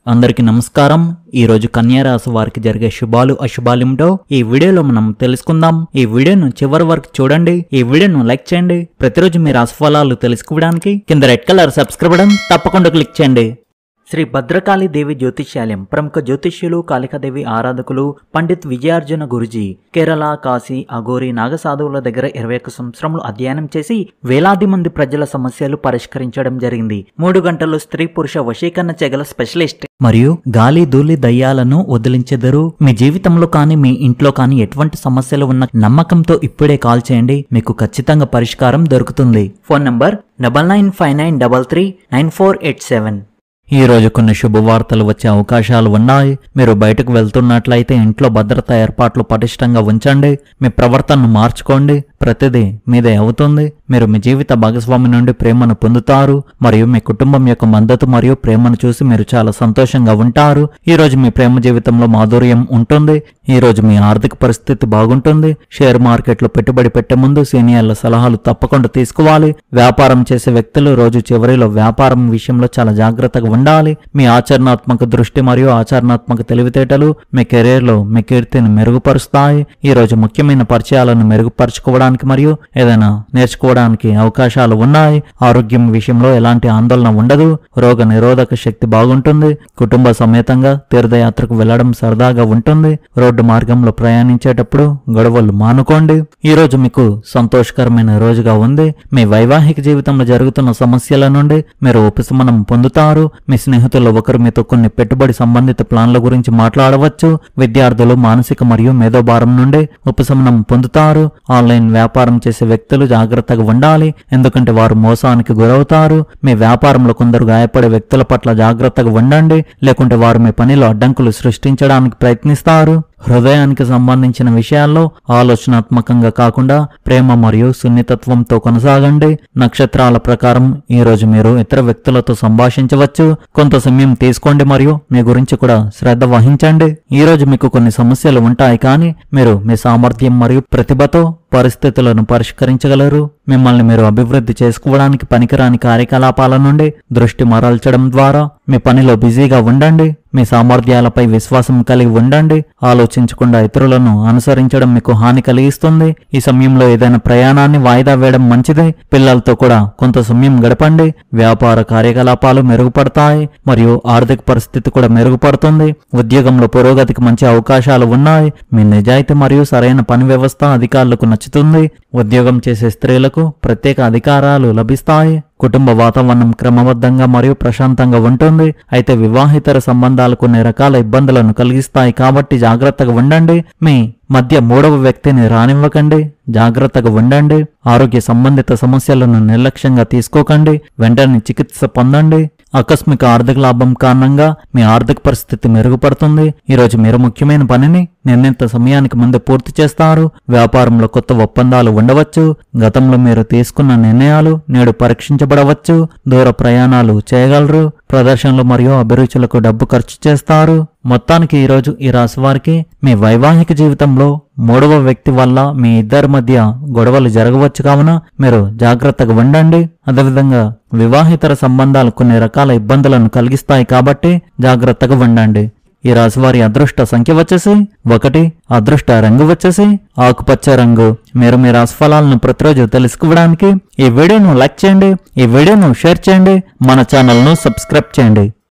అందరికీ నమస్కారం ఈ రోజు కన్యా రాశి వారికి జరిగే శుభాలు అశుభాలేమిటో ఈ వీడియోలో మనం తెలుసుకుందాం ఈ వీడియోను చివరి వరకు చూడండి ఈ వీడియోను లైక్ చేయండి ప్రతిరోజు మీ రాశి ఫలాలు తెలుసుకోవడానికి కింద రెడ్ కలర్ సబ్స్క్రైబ్ బటన్ తప్పకుండా క్లిక్ చేయండి శ్రీ భద్రకాళి దేవి జ్యోతిష్యాలయం ప్రముఖ జ్యోతిష్యులు కాళికాదేవి ఆరాధకులు పండిత్ విజయార్జున గురుజీ కేరళ కాశీ అఘోరి నాగసాధువుల దగ్గర ఇరవై ఒక్క సంవత్సరములు అధ్యయనం చేసి వేలాది మంది ప్రజల సమస్యలు పరిష్కరించడం జరిగింది మూడు గంటలు స్త్రీ పురుష వశీకరణ చెగల స్పెషలిస్ట్ మరియు గాలి ధూళి దయ్యాలను వదిలించెదరు మీ జీవితంలో కానీ మీ ఇంట్లో కానీ ఎటువంటి సమస్యలు ఉన్న నమ్మకంతో ఇప్పుడే కాల్ చేయండి మీకు ఖచ్చితంగా పరిష్కారం దొరుకుతుంది phone number double nine five nine double three nine four eight seven ఈ రోజు కొన్ని శుభవార్తలు వచ్చే అవకాశాలు ఉన్నాయి మీరు బయటకు వెళ్తున్నట్లయితే ఇంట్లో భద్రతా ఏర్పాట్లు పటిష్టంగా ఉంచండి మీ ప్రవర్తనను మార్చుకోండి ప్రతిదీ మీదే అవుతుంది మీరు మీ జీవిత భాగస్వామి నుండి ప్రేమను పొందుతారు మరియు మీ కుటుంబం యొక్క మద్దతు మరియు ప్రేమను చూసి మీరు చాలా సంతోషంగా ఉంటారు ఈ రోజు మీ ప్రేమ జీవితంలో మాధుర్యం ఉంటుంది ఈ రోజు మీ ఆర్థిక పరిస్థితి బాగుంటుంది షేర్ మార్కెట్లో పెట్టుబడి పెట్టే ముందు సీనియర్ల సలహాలు తప్పకుండా తీసుకోవాలి వ్యాపారం చేసే వ్యక్తులు రోజు చివరిలో వ్యాపారం విషయంలో చాలా జాగ్రత్తగా ఉండాలి మీ ఆచరణాత్మక దృష్టి మరియు ఆచరణాత్మక తెలివితేటలు మీ కెరీర్ లో మీ కీర్తిని మెరుగుపరుస్తాయి ఈ రోజు ముఖ్యమైన పరిచయాలను మెరుగుపరచుకోవడానికి మరియు ఏదైనా నేర్చుకోవడానికి అవకాశాలు ఉన్నాయి ఆరోగ్యం విషయంలో ఎలాంటి ఆందోళన ఉండదు రోగ నిరోధక శక్తి బాగుంటుంది కుటుంబ సమేతంగా తీర్థయాత్రకు వెళ్లడం సరదాగా ఉంటుంది రోడ్డు మార్గంలో ప్రయాణించేటప్పుడు గొడవలు మానుకోండి ఈ రోజు మీకు సంతోషకరమైన రోజుగా ఉంది మీ వైవాహిక జీవితంలో జరుగుతున్న సమస్యల నుండి మీరు ఉపశమనం పొందుతారు మీ స్నేహితుల్లో ఒకరు మీతో కొన్ని పెట్టుబడి సంబంధిత ప్లాన్ల గురించి మాట్లాడవచ్చు విద్యార్థులు మానసిక మరియు మేధోభారం నుండి ఉపశమనం పొందుతారు ఆన్లైన్ వ్యాపారం చేసే వ్యక్తులు జాగ్రత్తగా ఉండాలి ఎందుకంటే వారు మోసానికి గురవుతారు మీ వ్యాపారంలో కొందరు గాయపడే వ్యక్తుల పట్ల జాగ్రత్తగా ఉండండి లేకుంటే వారు మీ పనిలో అడ్డంకులు సృష్టించడానికి ప్రయత్నిస్తారు హృదయానికి సంబంధించిన విషయాల్లో ఆలోచనాత్మకంగా కాకుండా ప్రేమ మరియు సున్నితత్వంతో కొనసాగండి నక్షత్రాల ప్రకారం ఈ రోజు మీరు ఇతర వ్యక్తులతో సంభాషించవచ్చు కొంత సమయం తీసుకోండి మరియు మీ గురించి కూడా శ్రద్ధ వహించండి ఈ రోజు మీకు కొన్ని సమస్యలు ఉంటాయి కానీ మీరు మీ సామర్థ్యం మరియు ప్రతిభతో పరిస్థితులను పరిష్కరించగలరు మిమ్మల్ని మీరు అభివృద్ధి చేసుకోవడానికి పనికిరాని కార్యకలాపాల నుండి దృష్టి మరల్చడం ద్వారా మీ పనిలో బిజీగా ఉండండి మీ సామర్థ్యాలపై విశ్వాసం కలిగి ఉండండి ఆలోచించకుండా ఇతరులను అనుసరించడం మీకు హాని కలిగిస్తుంది ఈ సమయంలో ఏదైనా ప్రయాణాన్ని వాయిదా వేయడం మంచిది పిల్లలతో కూడా కొంత సమయం గడపండి వ్యాపార కార్యకలాపాలు మెరుగుపడతాయి మరియు ఆర్థిక పరిస్థితి కూడా మెరుగుపడుతుంది ఉద్యోగంలో పురోగతికి మంచి అవకాశాలు ఉన్నాయి మీ నిజాయితీ మరియు సరైన పని వ్యవస్థ అధికారులకు నచ్చుతుంది ఉద్యోగం చేసే స్త్రీలకు ప్రత్యేక అధికారాలు లభిస్తాయి కుటుంబ వాతావరణం క్రమబద్ధంగా మరియు ప్రశాంతంగా ఉంటుంది అయితే వివాహితర సంబంధాలు కొన్ని రకాల ఇబ్బందులను కలిగిస్తాయి కాబట్టి జాగ్రత్తగా ఉండండి మీ మధ్య మూడవ వ్యక్తిని రానివ్వకండి జాగ్రత్తగా ఉండండి ఆరోగ్య సంబంధిత సమస్యలను నిర్లక్ష్యంగా తీసుకోకండి వెంటనే చికిత్స పొందండి ఆకస్మిక ఆర్థిక లాభం కారణంగా మీ ఆర్థిక పరిస్థితి మెరుగుపడుతుంది ఈరోజు మీరు ముఖ్యమైన పనిని నిర్ణీత సమయానికి ముందు పూర్తి చేస్తారు వ్యాపారంలో కొత్త ఒప్పందాలు ఉండవచ్చు గతంలో మీరు తీసుకున్న నిర్ణయాలు నేడు పరీక్షించబడవచ్చు దూర ప్రయాణాలు చేయగలరు ప్రదర్శనలు మరియు అభిరుచులకు డబ్బు ఖర్చు చేస్తారు మొత్తానికి ఈరోజు ఈ రాశి వారికి మీ వైవాహిక జీవితంలో మూడవ వ్యక్తి వల్ల మీ ఇద్దరి మధ్య గొడవలు జరగవచ్చు కావున మీరు జాగ్రత్తగా ఉండండి అదేవిధంగా వివాహితర సంబంధాలు కొన్ని రకాల ఇబ్బందులను కలిగిస్తాయి కాబట్టి జాగ్రత్తగా ఉండండి ఈ రాశి వారి అదృష్ట సంఖ్య వచ్చేసి ఒకటి అదృష్ట రంగు వచ్చేసి ఆకుపచ్చ రంగు మీరు మీ రాశి ఫలాలను ప్రతిరోజు తెలుసుకోవడానికి ఈ వీడియోను లైక్ చేయండి ఈ వీడియోను షేర్ చేయండి మన ఛానల్ను సబ్స్క్రైబ్ చేయండి